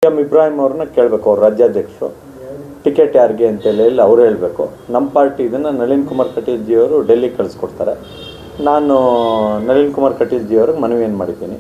M Ibrahim ಅವ್ರನ್ನ ಕೇಳಬೇಕು ಅವ್ರ ರಾಜ್ಯಾಧ್ಯಕ್ಷರು ಟಿಕೆಟ್ ಯಾರಿಗೆ ಅಂತೇಳಿ ಹೇಳಿ ಅವ್ರು ಹೇಳಬೇಕು ನಮ್ಮ ಪಾರ್ಟಿ ಇದನ್ನು ನಳಿನ್ ಕುಮಾರ್ ಕಟೀಲ್ ಜಿ ಅವರು ಡೆಲ್ಲಿಗೆ ಕಳಿಸ್ಕೊಡ್ತಾರೆ ನಾನು ನಳಿನ್ ಕುಮಾರ್ ಕಟೀಲ್ ಜಿ ಅವ್ರಿಗೆ ಮನವಿಯನ್ನು ಮಾಡಿದ್ದೀನಿ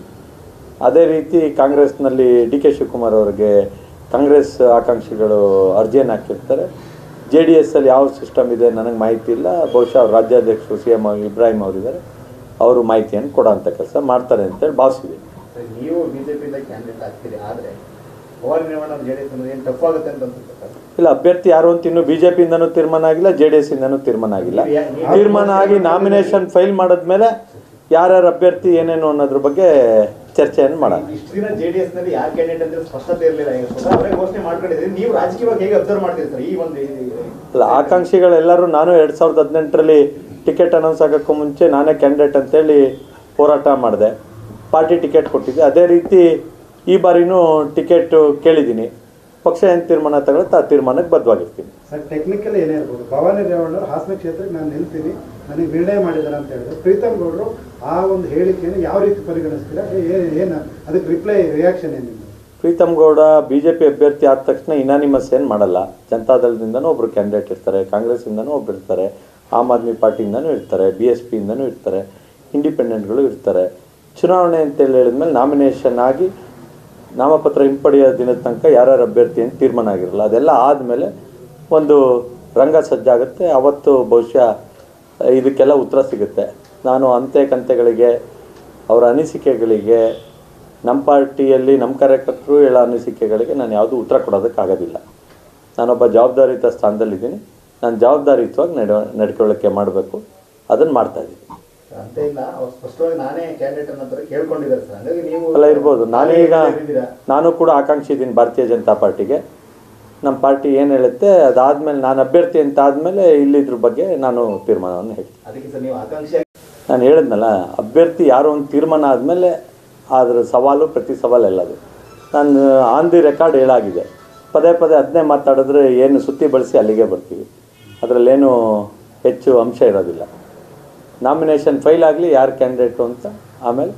ಅದೇ ರೀತಿ ಕಾಂಗ್ರೆಸ್ನಲ್ಲಿ ಡಿ ಕೆ ಶಿವಕುಮಾರ್ ಅವರಿಗೆ ಕಾಂಗ್ರೆಸ್ ಆಕಾಂಕ್ಷಿಗಳು ಅರ್ಜಿಯನ್ನು ಹಾಕಿರ್ತಾರೆ ಜೆ ಡಿ ಎಸ್ಸಲ್ಲಿ ಯಾವ ಸಿಸ್ಟಮ್ ಇದೆ ನನಗೆ ಮಾಹಿತಿ ಇಲ್ಲ ಬಹುಶಃ ಅವ್ರ ರಾಜ್ಯಾಧ್ಯಕ್ಷರು ಸಿ ಎಮ್ ಇಬ್ರಾಹಿಂ ಅವರಿದ್ದಾರೆ ಅವರು ಮಾಹಿತಿಯನ್ನು ಕೊಡೋಂಥ ಕೆಲಸ ಮಾಡ್ತಾರೆ ಅಂತೇಳಿ ಭಾವಿಸಿದ್ದೀನಿ ಸರ್, ನೀವು ಬಿಜೆಪಿಯಿಂದ ಕ್ಯಾಂಡಿಡೇಟ್ ಆಗ್ತೀರಿ ಆದ್ರೆ ಪವಾರ್ ರೇವಣ್ಣ ಜೆ ಡಿ ಎಸ್ ಅನ್ನೋದು ಏನು ಟಫ್ ಆಗುತ್ತೆ ಅಂತ ಅನ್ಸುತ್ತೆ ಸರ್ ಇಲ್ಲ ಅಭ್ಯರ್ಥಿ ಯಾರು ಅಂತ ಇನ್ನೂ ಬಿಜೆಪಿಯಿಂದನೂ ತೀರ್ಮಾನ ಆಗಿಲ್ಲ ಜೆ ಡಿ ಎಸ್ ಇಂದನೂ ತೀರ್ಮಾನ ಆಗಿಲ್ಲ ನೀವು ಯಾ- ನೀವು- ತೀರ್ಮಾನ ಆಗಿ ನಾಮಿನೇಷನ್ ಫೈಲ್ ಮಾಡಿದ್ಮೇಲೆ ಯಾರ್ಯಾರ ಅಭ್ಯರ್ಥಿ ಏನೇನು ಅನ್ನೋದ್ರ ಬಗ್ಗೆ ಚರ್ಚೆಯನ್ನು ಮಾಡೋಣ ಇಷ್ಟು ದಿನ ಜೆ ಡಿ ಎಸ್ ನಲ್ಲಿ ಯಾರು ಕ್ಯಾಂಡಿಡೇಟ್ ಅಂದ್ರೆ ಸ್ಪಷ್ಟತೆ ಇರಲಿಲ್ಲ ಈಗ ಸ್ವತಃ ಅವರೇ ಘೋಷಣೆ ಮಾಡ್ಕೊಂಡಿದ್ರಿ ನೀವು ರಾಜಕೀಯವಾಗಿ ಹೇಗೆ ಅಬ್ಸರ್ವ್ ಮಾಡ್ತೀರಿ ಸರ್ ಈ ಒಂದು ಈ- ಅಲ್ಲ ಆಕಾಂಕ್ಷಿಗಳೆಲ್ಲರೂ ನಾನು ಎರಡು ಸಾವಿರದ ಹದಿನೆಂಟರಲ್ಲಿ ಟಿಕೆಟ್ ಅನೌನ್ಸ್ ಆಗೋಕ್ಕೂ ಮುಂಚೆ ನಾನೇ ಕ್ಯಾಂಡಿಡೇಟ್ ಅಂತೇಳಿ ಹೋರಾಟ ಮಾಡಿದೆ ಪಾರ್ಟಿ ಟಿಕೆಟ್ ಕೊಟ್ಟಿದ್ದೆ ಅದೇ ರೀತಿ ಈ ಬಾರಿನೂ ಟಿಕೆಟ್ ಕೇಳಿದ್ದೀನಿ ಪಕ್ಷ ಏನು ತೀರ್ಮಾನ ತಗೊಳುತ್ತೆ ಆ ತೀರ್ಮಾನಕ್ಕೆ ಬದ್ಧವಾಗಿರ್ತೀನಿ ಸರ್ ಟೆಕ್ನಿಕಲ್ ಏನೇ ಇರ್ಬೋದು ಭವಾನಿ ರೇವಣ್ಣರು ಹಾಸನ ಕ್ಷೇತ್ರಕ್ಕೆ ನಾನು ನಿಲ್ತೀನಿ ನನಗೆ ನಿರ್ಣಯ ಮಾಡಿದ್ದಾರೆ ಅಂತ ಹೇಳಿದ್ರು ಪ್ರೀತಮ್ ಗೌಡರು ಆ ಒಂದು ಹೇಳಿಕೆಯನ್ನು ಯಾವ ರೀತಿ ಪರಿಗಣಿಸ್ತೀರಾ ಏನು ಅದಕ್ಕೆ ರಿಪ್ಲೈ ರಿಯಾಕ್ಷನ್ ಏನಿದೆ Preetham Gowda B J P ಅಭ್ಯರ್ಥಿ ಆದ ತಕ್ಷಣ ಇನಾನಿಮಸ್ ಏನು ಮಾಡಲ್ಲ ಜನತಾದಳದಿಂದನೂ ಒಬ್ಬರು ಕ್ಯಾಂಡಿಡೇಟ್ ಇರ್ತಾರೆ ಕಾಂಗ್ರೆಸ್ಸಿಂದನೂ ಒಬ್ರು ಇರ್ತಾರೆ ಆಮ್ ಆದ್ಮಿ ಪಾರ್ಟಿಯಿಂದನೂ ಇರ್ತಾರೆ ಬಿ ಎಸ್ ಪಿಯಿಂದನೂ ಇರ್ತಾರೆ ಇಂಡಿಪೆಂಡೆಂಟ್ಗಳು ಇರ್ತಾರೆ ಚುನಾವಣೆ ಅಂತೇಳಿ ಹೇಳಿದ್ಮೇಲೆ ನಾಮಿನೇಷನ್ ಆಗಿ ನಾಮಪತ್ರ ಹಿಂಪಡೆಯೋ ದಿನದ ತನಕ ಯಾರ್ಯಾರು ಅಭ್ಯರ್ಥಿ ಅಂತ ತೀರ್ಮಾನ ಆಗಿರಲ್ಲ ಅದೆಲ್ಲ ಆದಮೇಲೆ ಒಂದು ರಂಗ ಸಜ್ಜಾಗುತ್ತೆ ಅವತ್ತು ಬಹುಶಃ ಇದಕ್ಕೆಲ್ಲ ಉತ್ತರ ಸಿಗುತ್ತೆ ನಾನು ಅಂತೆ ಕಂತೆಗಳಿಗೆ ಅವರ ಅನಿಸಿಕೆಗಳಿಗೆ ನಮ್ಮ ಪಾರ್ಟಿಯಲ್ಲಿ ನಮ್ಮ ಕಾರ್ಯಕರ್ತರು ಹೇಳೋ ಅನಿಸಿಕೆಗಳಿಗೆ ನಾನು ಯಾವುದೂ ಉತ್ತರ ಕೊಡೋದಕ್ಕಾಗೋದಿಲ್ಲ ನಾನೊಬ್ಬ ಜವಾಬ್ದಾರಿಯುತ ಸ್ಥಾನದಲ್ಲಿದ್ದೀನಿ ನಾನು ಜವಾಬ್ದಾರಿಯುತವಾಗಿ ನಡೆ ನಡ್ಕೊಳ್ಳೋಕ್ಕೆ ಮಾಡಬೇಕು ಅದನ್ನು ಮಾಡ್ತಾಯಿದ್ದೀನಿ ಅಂತ ಇಲ್ಲ ಅವ್ರು ಸ್ಪಷ್ಟವಾಗಿ ನಾನೇ ಕ್ಯಾಂಡಿಡೇಟ್ ಅನ್ನೋ ಥರ ಕೇಳ್ಕೊಂಡಿದ್ದಾರೆ ಸರ್ ಹಾಗಾಗಿ ನೀವು ಅಲ್ಲ ಇರ್ಬೋದು ನಾನೀಗ ಇದ್ದೀರಾ. ನಾನು ಕೂಡ ಆಕಾಂಕ್ಷಿ ಇದ್ದೀನಿ ಭಾರತೀಯ ಜನತಾ ಪಾರ್ಟಿಗೆ ನಮ್ಮ ಪಾರ್ಟಿ ಏನು ಹೇಳುತ್ತೆ ಅದಾದಮೇಲೆ ನಾನು ಅಭ್ಯರ್ಥಿ ಅಂತ ಆದಮೇಲೆ ಇಲ್ಲಿದ್ರ ಬಗ್ಗೆ ನಾನು ತೀರ್ಮಾನವನ್ನು ಹೇಳ್ತೀನಿ ಅದಕ್ಕೆ ಸರ್ ನೀವು ಆಕಾಂಕ್ಷಿ ನಾನು ಹೇಳಿದ್ನಲ್ಲ ಅಭ್ಯರ್ಥಿ ಯಾರು ಒಂದು ತೀರ್ಮಾನ ಆದಮೇಲೆ ಅದ್ರ ಸವಾಲು ಪ್ರತಿ ಸವಾಲು ಎಲ್ಲದು ನಾನು ಆನ್ ದಿ ರೆಕಾರ್ಡ್ ಹೇಳಾಗಿದೆ ಪದೇ ಪದೇ ಅದನ್ನೇ ಮಾತಾಡಿದ್ರೆ ಏನು ಸುತ್ತಿ ಬಳಸಿ ಅಲ್ಲಿಗೆ ಬರ್ತೀವಿ ಅದರಲ್ಲೇನು ಹೆಚ್ಚು ಅಂಶ ಇರೋದಿಲ್ಲ ನಾಮಿನೇಷನ್ ಫೈಲ್ ಆಗಲಿ ಯಾರು ಕ್ಯಾಂಡಿಡೇಟು ಅಂತ ಆಮೇಲೆ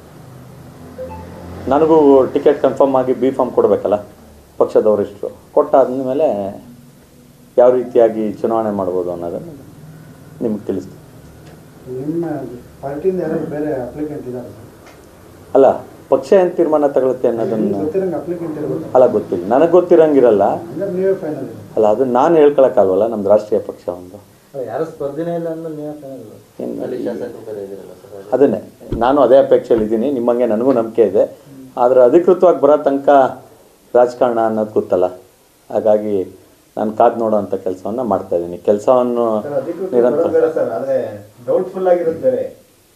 ನನಗೂ ಟಿಕೆಟ್ ಕನ್ಫರ್ಮ್ ಆಗಿ ಬಿ ಫಾರ್ಮ್ ಕೊಡಬೇಕಲ್ಲ ಪಕ್ಷದವರಿಷ್ಟು ಕೊಟ್ಟಾದ್ಮೇಲೆ ಯಾವ ರೀತಿಯಾಗಿ ಚುನಾವಣೆ ಮಾಡ್ಬೋದು ಅನ್ನೋದನ್ನು ನಿಮ್ಗೆ ತಿಳಿಸ್ತೀನಿ ನಿಮ್ಮ ಪಾರ್ಟಿಯಿಂದ ಯಾರಾದ್ರು ಬೇರೆ ಅಪ್ಲಿಕೆಂಟ್ ಇದ್ದಾರೆ ಸರ್ ಅಲ್ಲ ಪಕ್ಷ ಏನು ತೀರ್ಮಾನ ತಗೊಳುತ್ತೆ ಅನ್ನೋದನ್ನು ಗೊತ್ತಿರಂಗೆ ಅಪ್ಲಿಕೆಂಟ್ ಇರ್ಬೋದು ಅಲ್ಲ ಗೊತ್ತಿಲ್ಲ ನನಗೆ ಗೊತ್ತಿರಂಗಿರಲ್ಲ ಹಂಗಾರೆ ನೀವೇ ಫೈನಲ್ ಇದೆ ಅಲ್ಲ ಅದನ್ನ ನಾನು ಹೇಳ್ಕೊಳಕ್ಕಾಗಲ್ಲ ನಮ್ದು ರಾಷ್ಟ್ರೀಯ ಪಕ್ಷ ಒಂದು ಯಾರು ಸ್ಪರ್ಧೆನೇ ಇಲ್ಲ ಅಂದ್ಮೇಲೆ ನೀವೇ ಫೈನಲ್ ಏನು ಅಲ್ಲಿ ಶಾಸಕರು ಬೇರೆ ಇದ್ದೀರಲ್ಲ ಸರ್ ಅದನ್ನೇ ನಾನು ಅದೇ ಅಪೇಕ್ಷೆಯಲ್ಲಿ ಇದ್ದೀನಿ ನಿಮ್ಮಂಗೆ ನನಗೂ ನಂಬಿಕೆ ಇದೆ ಆದರೆ ಅಧಿಕೃತವಾಗಿ ಬರೋ ತನಕ ರಾಜಕಾರಣ ಅನ್ನೋದು ಗೊತ್ತಲ್ಲ ಹಾಗಾಗಿ ನಾನು ಕಾದು ನೋಡೋವಂಥ ಕೆಲಸವನ್ನು ಮಾಡ್ತಾ ಇದ್ದೀನಿ ಕೆಲಸವನ್ನು ಸರ್ ಅಧಿಕೃತ ನಿರಂತರ ಬರೋದು ಬೇರೆ ಸರ್ ಆದ್ರೆ ಡೌಟ್ಫುಲ್ ಆಗಿರೋದು ಬೇರೆ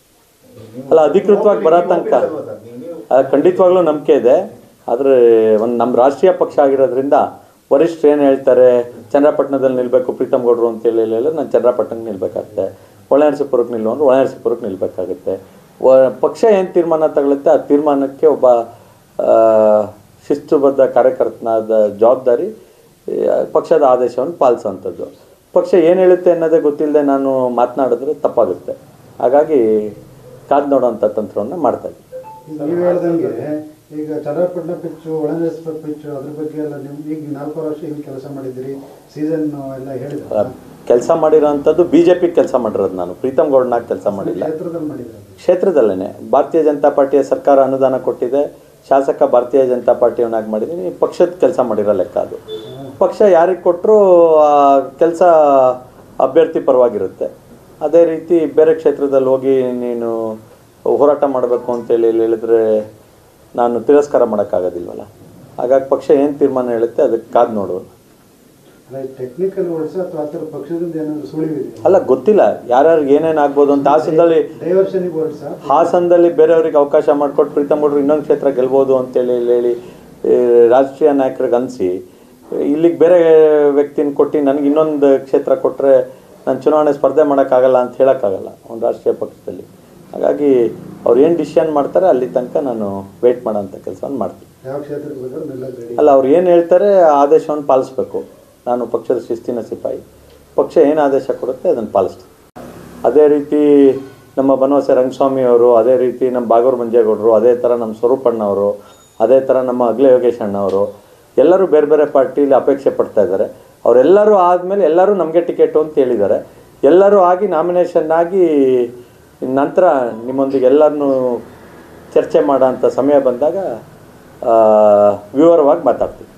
ನೀವು- ಅಲ್ಲ ಅಧಿಕೃತವಾಗಿ ಬರೋ ನೀವು ತನಕ ಒಪ್ಪಿರಲ್ವಾ ಸರ್? ನೀವು- ನೀವು ಅದು ಖಂಡಿತವಾಗ್ಲೂ ನಂಬಿಕೆ ಇದೆ ಆದರೆ ಒಂದು ನಮ್ಮ ರಾಷ್ಟ್ರೀಯ ಪಕ್ಷ ಆಗಿರೋದ್ರಿಂದ ವರಿಷ್ಠರು ಏನು ಹೇಳ್ತಾರೆ ಚನ್ನಪಟ್ಟಣದಲ್ಲಿ ನಿಲ್ಲಬೇಕು ಪ್ರೀತಮ್ ಗೌಡ್ರು ಅಂತ ಹೇಳಿ ಹೇಳಿಲ್ಲ ನಾನು ಚನ್ನಪಟ್ಟಣಕ್ಕೆ ನಿಲ್ಬೇಕಾಗುತ್ತೆ ಒಳನರಸೀಪುರಕ್ಕೆ ನಿಲ್ಲು ಅಂದ್ರೆ ಒಳನರಸೀಪುರಕ್ಕೆ ನಿಲ್ಬೇಕಾಗುತ್ತೆ ವ ಪಕ್ಷ ಏನು ತೀರ್ಮಾನ ತಗೊಳುತ್ತೆ ಆ ತೀರ್ಮಾನಕ್ಕೆ ಒಬ್ಬ ಆ, ಶಿಸ್ತುಬದ್ಧ ಕಾರ್ಯಕರ್ತನಾದ ಜವಾಬ್ದಾರಿ ಆ, ಪಕ್ಷದ ಆದೇಶವನ್ನು ಪಾಲಿಸೋವಂಥದ್ದು ಪಕ್ಷ ಏನು ಹೇಳುತ್ತೆ ಅನ್ನೋದೇ ಗೊತ್ತಿಲ್ಲದೆ ನಾನು ಮಾತನಾಡಿದ್ರೆ ತಪ್ಪಾಗುತ್ತೆ ಹಾಗಾಗಿ ಕಾದು ನೋಡೋವಂಥ ತಂತ್ರವನ್ನು ಮಾಡ್ತಾ ಇದ್ದೀನಿ ನೀವು ಹೇಳ್ದಂಗೆ ಈಗ ಚನ್ನಪಟ್ಟಣ ಪಿಚ್ಚು ಒಳನೇಶ್ವರ ಪಿಚ್ಚು ಅದ್ರ ಬಗ್ಗೆ ಎಲ್ಲ ನಿಮ್ ಈಗ ನಾಲ್ಕು ವರ್ಷ ಹಿಂಗೆ ಕೆಲಸ ಮಾಡಿದ್ದೀರಿ ಸೀಸನ್ ಎಲ್ಲ ಹೇಳಿದ್ರೆ ಕೆಲಸ ಮಾಡಿರೋವಂಥದ್ದು ಬಿ ಜೆ ಪಿ ಕೆಲಸ ಮಾಡಿರೋದು ನಾನು ಪ್ರೀತಮ್ ಗೌಡ್ನಾಗ ಕೆಲಸ ಮಾಡಿಲ್ಲ ಕ್ಷೇತ್ರದಲ್ಲಿ ಮಾಡಿದ್ರೆ ಕ್ಷೇತ್ರದಲ್ಲೇ ಭಾರತೀಯ ಜನತಾ ಪಾರ್ಟಿಯ ಸರ್ಕಾರ ಅನುದಾನ ಕೊಟ್ಟಿದೆ ಶಾಸಕ ಭಾರತೀಯ ಜನತಾ ಪಾರ್ಟಿಯವನಾಗಿ ಮಾಡಿದ್ದೀನಿ ಪಕ್ಷದ ಕೆಲಸ ಮಾಡಿರೋ ಲೆಕ್ಕ ಅದು ಪಕ್ಷ ಯಾರಿಗೆ ಕೊಟ್ಟರು ಆ ಕೆಲಸ ಅಭ್ಯರ್ಥಿ ಪರವಾಗಿರುತ್ತೆ ಅದೇ ರೀತಿ ಬೇರೆ ಕ್ಷೇತ್ರದಲ್ಲಿ ಹೋಗಿ ನೀನು ಹೋರಾಟ ಮಾಡಬೇಕು ಅಂತೇಳಿ ಹೇಳಿದ್ರೆ ನಾನು ತಿರಸ್ಕಾರ ಮಾಡೋಕ್ಕಾಗೋದಿಲ್ವಲ್ಲ ಹಾಗಾಗಿ ಪಕ್ಷ ಏನು ತೀರ್ಮಾನ ಹೇಳುತ್ತೆ ಅದಕ್ಕೆ ಕಾದು ನೋಡು ಟೆಕ್ನಿಕಲ್ ವರ್ಡ್ಸ್ ಅಥವಾ ಆ ಥರ ಪಕ್ಷದಿಂದ ಏನಾದ್ರು ಸುಳಿವಿದೆ ಅಲ್ಲ ಗೊತ್ತಿಲ್ಲ ಯಾರ್ಯಾರಿಗೆ ಏನೇನು ಆಗ್ಬೋದು ಅಂತ ಹಾಸನದಲ್ಲಿ ಡೈವರ್ಷನಿಗೆ ವರ್ಡ್ಸ್ ಹಾಸನದಲ್ಲಿ ಬೇರೆಯವ್ರಿಗೆ ಅವಕಾಶ ಮಾಡಿಕೊಟ್ಟು ಪ್ರೀತಮ್ ಗೌಡ್ರು ಇನ್ನೊಂದು ಕ್ಷೇತ್ರ ಗೆಲ್ಬೋದು ಅಂತೇಳಿ ಹೇಳಿ ಹೇಳಿ ಈ ರಾಷ್ಟ್ರೀಯ ನಾಯಕರಿಗೆ ಅನಿಸಿ ಇಲ್ಲಿಗೆ ಬೇರೆ ವ್ಯಕ್ತಿನ ಕೊಟ್ಟು ನನಗೆ ಇನ್ನೊಂದು ಕ್ಷೇತ್ರ ಕೊಟ್ಟರೆ ನಾನು ಚುನಾವಣೆ ಸ್ಪರ್ಧೆ ಮಾಡೋಕ್ಕಾಗಲ್ಲ ಅಂತ ಹೇಳೋಕ್ಕಾಗಲ್ಲ ಒಂದು ರಾಷ್ಟ್ರೀಯ ಪಕ್ಷದಲ್ಲಿ ಹಾಗಾಗಿ ಅವ್ರು ಏನು ಡಿಸಿಷನ್ ಮಾಡ್ತಾರೆ ಅಲ್ಲಿ ತನಕ ನಾನು ವೆಯ್ಟ್ ಮಾಡೋಂಥ ಕೆಲಸವನ್ನು ಮಾಡ್ತೀನಿ ಯಾವ ಕ್ಷೇತ್ರಕ್ಕೆ ಬೇಕಾದ್ರೂ ನಿಲ್ಲಕ್ಕೆ ರೆಡಿ ಅಲ್ಲ ಅವ್ರು ಏನು ಹೇಳ್ತಾರೆ ಆ ಆದೇಶವನ್ನು ಪಾಲಿಸ್ಬೇಕು ನಾನು ಪಕ್ಷದ ಶಿಸ್ತಿನ ಸಿಪಾಯಿ ಪಕ್ಷ ಏನು ಆದೇಶ ಕೊಡುತ್ತೆ ಅದನ್ನು ಪಾಲಿಸ್ತೀನಿ ಅದೇ ರೀತಿ ನಮ್ಮ ಬನವಾಸ ರಂಗಸ್ವಾಮಿ ಅವರು ಅದೇ ರೀತಿ ನಮ್ಮ ಬಾಗೂರು ಮಂಜೇಗೌಡರು ಅದೇ ಥರ ನಮ್ಮ ಸ್ವರೂಪಣ್ಣವರು ಅದೇ ಥರ ನಮ್ಮ ಅಗ್ಲೆ ಯೋಗೇಶ್ ಅಣ್ಣವರು ಎಲ್ಲರೂ ಬೇರೆ ಬೇರೆ ಪಾರ್ಟಿಲಿ ಅಪೇಕ್ಷೆ ಪಡ್ತಾ ಇದ್ದಾರೆ ಅವರೆಲ್ಲರೂ ಆದಮೇಲೆ ಎಲ್ಲರೂ ನಮಗೆ ಟಿಕೆಟು ಅಂತ ಹೇಳಿದ್ದಾರೆ ಎಲ್ಲರೂ ಆಗಿ ನಾಮಿನೇಷನ್ ಆಗಿ ನಂತರ ನಿಮ್ಮೊಂದಿಗೆ ಎಲ್ಲರನ್ನೂ ಚರ್ಚೆ ಮಾಡೋಂಥ ಸಮಯ ಬಂದಾಗ ಆ, ವಿವರವಾಗಿ ಮಾತಾಡ್ತೀವಿ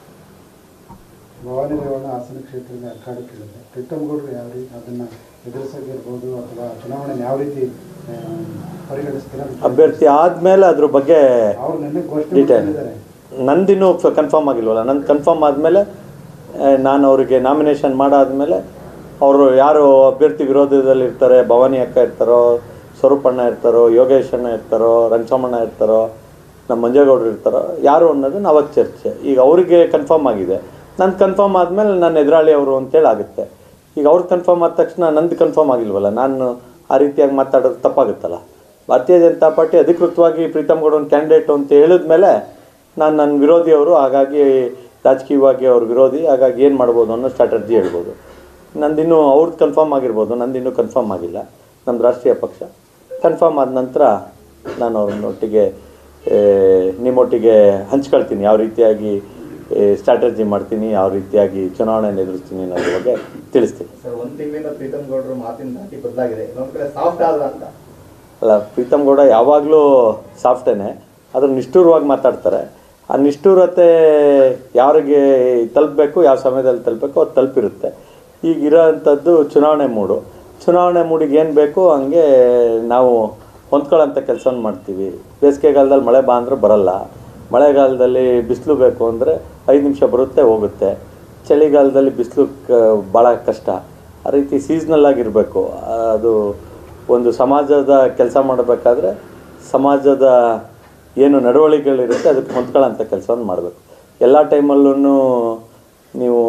ಭವಾನಿ ರೇವಣ್ಣ ಹಾಸನ ಕ್ಷೇತ್ರದಿಂದ ಅಖಾಡಕ್ಕಿಳಿದೆ ಪ್ರೀತಮ್ ಗೌಡರು ಯಾವ ರೀತಿ ಅದನ್ನು ಎದುರಿಸೋಗಿರ್ಬೋದು ಅಥವಾ ಚುನಾವಣೆ ಯಾವ ರೀತಿ ಆ, ಪರಿಗಣಿಸ್ತೀರಾ ಅಭ್ಯರ್ಥಿ ಆದಮೇಲೆ ಅದ್ರ ಬಗ್ಗೆ ಅವ್ರು ನಿನ್ನೆ ಘೋಷಣೆ ಡೀಟೇಲ್ ಮಾಡಿದ್ದಾರೆ ನಂದಿನ್ನೂ ಕನ್ಫರ್ಮ್ ಆಗಿಲ್ವಲ್ಲ ನಂದು ಕನ್ಫರ್ಮ್ ಆದಮೇಲೆ ನಾನು ಅವರಿಗೆ ನಾಮಿನೇಷನ್ ಮಾಡಾದ್ಮೇಲೆ ಅವರು ಯಾರು ಅಭ್ಯರ್ಥಿ ವಿರೋಧದಲ್ಲಿ ಇರ್ತಾರೆ ಭವಾನಿ ಅಕ್ಕ ಇರ್ತಾರೋ ಸ್ವರೂಪಣ್ಣ ಇರ್ತಾರೋ ಯೋಗೇಶ್ ಅಣ್ಣ ಇರ್ತಾರೋ ರಂಗಸಮಣ್ಣ ಇರ್ತಾರೋ ನಮ್ಮ ಮಂಜೇಗೌಡರು ಇರ್ತಾರೋ ಯಾರು ಅನ್ನೋದನ್ನ ಅವತ್ತು ಚರ್ಚೆ ಈಗ ಅವರಿಗೆ ಕನ್ಫರ್ಮ್ ಆಗಿದೆ ನಂದು ಕನ್ಫರ್ಮ್ ಆದಮೇಲೆ ನನ್ನ ಎದುರಾಳಿ ಅವರು ಅಂತೇಳಿ ಆಗುತ್ತೆ ಈಗ ಅವ್ರು ಕನ್ಫರ್ಮ್ ಆದ ತಕ್ಷಣ ನಂದು ಕನ್ಫರ್ಮ್ ಆಗಿಲ್ವಲ್ಲ ನಾನು ಆ ರೀತಿಯಾಗಿ ಮಾತಾಡೋದು ತಪ್ಪಾಗುತ್ತಲ್ಲ ಭಾರತೀಯ ಜನತಾ ಪಾರ್ಟಿ ಅಧಿಕೃತವಾಗಿ ಪ್ರೀತಮ್ ಗೌಡ ಒಂದು ಕ್ಯಾಂಡಿಡೇಟು ಅಂತ ಹೇಳಿದ್ಮೇಲೆ ನಾನು ನನ್ನ ವಿರೋಧಿಯವರು ಹಾಗಾಗಿ ರಾಜಕೀಯವಾಗಿ ಅವ್ರ ವಿರೋಧಿ ಹಾಗಾಗಿ ಏನು ಮಾಡ್ಬೋದು ಅನ್ನೋ ಸ್ಟ್ರಾಟಜಿ ಹೇಳ್ಬೋದು ನಂದಿನ್ನೂ ಅವ್ರದ್ದು ಕನ್ಫರ್ಮ್ ಆಗಿರ್ಬೋದು ನಂದಿನ್ನೂ ಕನ್ಫರ್ಮ್ ಆಗಿಲ್ಲ ನಮ್ಮ ರಾಷ್ಟ್ರೀಯ ಪಕ್ಷ ಕನ್ಫರ್ಮ್ ಆದ ನಂತರ ನಾನು ಅವ್ರನ್ನೊಟ್ಟಿಗೆ ಏ, ನಿಮ್ಮೊಟ್ಟಿಗೆ ಹಂಚ್ಕೊಳ್ತೀನಿ ಯಾವ ರೀತಿಯಾಗಿ ಸ್ಟ್ರಾಟಜಿ ಮಾಡ್ತೀನಿ ಯಾವ ರೀತಿಯಾಗಿ ಚುನಾವಣೆಯನ್ನು ಎದುರಿಸ್ತೀನಿ ಅನ್ನೋದ್ರ ಬಗ್ಗೆ ತಿಳಿಸ್ತೀನಿ ಸರ್ ಒಂದ್ ತಿಂಗಳಿಂದ ಪ್ರೀತಮ್ ಗೌಡರು ಮಾತಿನ ದಾಟಿ ಬದಲಾಗಿದೆ ಇನ್ನೊಂದ್ ಕಡೆ ಸಾಫ್ಟ್ ಆದ್ರ ಅಂತ ಅಲ್ಲ ಪ್ರೀತಮ್ ಗೌಡ ಯಾವಾಗಲೂ ಸಾಫ್ಟೇನೆ ಆದ್ರೆ ನಿಷ್ಠುರವಾಗಿ ಮಾತಾಡ್ತಾರೆ ಆ ನಿಷ್ಠುರತೆ ಯಾರಿಗೆ ತಲುಪಬೇಕು ಯಾವ ಸಮಯದಲ್ಲಿ ತಲುಪಬೇಕು ಅದು ತಲುಪಿರುತ್ತೆ ಈಗ ಇರೋವಂಥದ್ದು ಚುನಾವಣೆ ಮೂಡು ಚುನಾವಣೆ ಮೂಡಿಗೆ ಏನು ಬೇಕು ಹಂಗೆ ನಾವು ಹೊಂದ್ಕೊಳ್ಳೋಂಥ ಕೆಲಸವನ್ನು ಮಾಡ್ತೀವಿ ಬೇಸಿಗೆಗಾಲದಲ್ಲಿ ಮಳೆ ಬಾ ಅಂದ್ರೆ ಬರಲ್ಲ ಮಳೆಗಾಲದಲ್ಲಿ ಬಿಸಿಲು ಬೇಕು ಅಂದರೆ ಐದು ನಿಮಿಷ ಬರುತ್ತೆ ಹೋಗುತ್ತೆ ಚಳಿಗಾಲದಲ್ಲಿ ಬಿಸಿಲು ಕ ಭಾಳ ಕಷ್ಟ ಆ ರೀತಿ ಸೀಸ್ನಲ್ ಆಗಿರಬೇಕು ಅದು ಒಂದು ಸಮಾಜದ ಕೆಲಸ ಮಾಡಬೇಕಾದ್ರೆ ಸಮಾಜದ ಏನು ನಡವಳಿಕೆಗಳಿರುತ್ತೆ ಅದಕ್ಕೆ ಹೊಂದ್ಕೊಳ್ಳೋಂಥ ಕೆಲಸವನ್ನು ಮಾಡಬೇಕು ಎಲ್ಲ ಟೈಮಲ್ಲೂ ನೀವು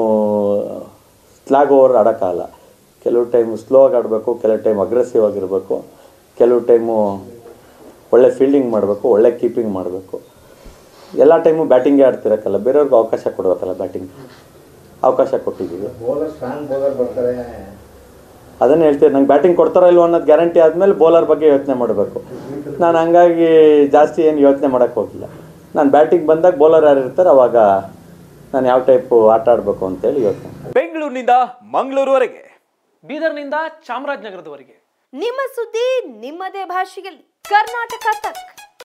ಸ್ಲಾಗ್ ಓವರ್ ಆಡೋಕ್ಕಾಗಲ್ಲ ಕೆಲವು ಟೈಮ್ ಸ್ಲೋ ಆಗಿ ಆಡಬೇಕು ಕೆಲವು ಟೈಮ್ ಅಗ್ರೆಸಿವ್ ಆಗಿರಬೇಕು ಕೆಲವು ಟೈಮು ಒಳ್ಳೆ ಫೀಲ್ಡಿಂಗ್ ಮಾಡಬೇಕು ಒಳ್ಳೆ ಕೀಪಿಂಗ್ ಮಾಡಬೇಕು ಎಲ್ಲ ಟೈಮು ಬ್ಯಾಟಿಂಗೇ ಆಡ್ತಿರಕ್ಕಲ್ಲ ಬೇರೆಯವ್ರಿಗೆ ಅವಕಾಶ ಕೊಡಬೇಕಲ್ಲ ಬ್ಯಾಟಿಂಗ್ ಅವಕಾಶ ಕೊಟ್ಟಿದ್ದೀವಿ ಬೌಲರ್ ಸ್ಟ್ರಾಂಗ್ ಬೌಲರ್ ಬರ್ತಾರೆ ಅದನ್ನು ಹೇಳ್ತೀನಿ ನಂಗೆ ಬ್ಯಾಟಿಂಗ್ ಕೊಡ್ತಾರೋ ಇಲ್ವೋ ಅನ್ನೋದು ಗ್ಯಾರಂಟಿ ಆದಮೇಲೆ ಬೌಲರ್ ಬಗ್ಗೆ ಯೋಚನೆ ಮಾಡಬೇಕು ನಾನು ಹಂಗಾಗಿ ಜಾಸ್ತಿ ಏನು ಯೋಚನೆ ಮಾಡೋಕ್ಕೆ ಹೋಗಿಲ್ಲ ನಾನು ಬ್ಯಾಟಿಂಗ್ ಬಂದಾಗ ಬೌಲರ್ ಯಾರು ಇರ್ತಾರೆ ಅವಾಗ ನಾನು ಯಾವ ಟೈಪು ಆಟ ಆಡಬೇಕು ಅಂತೇಳಿ ಯೋಚನೆ ಬೆಂಗಳೂರಿನಿಂದ ಮಂಗಳೂರುವರೆಗೆ ಬೀದರ್ನಿಂದ ಚಾಮರಾಜನಗರದವರೆಗೆ ನಿಮ್ಮ ಸುದ್ದಿ ನಿಮ್ಮದೇ ಭಾಷೆಯಲ್ಲಿ ಕರ್ನಾಟಕ ತಕ್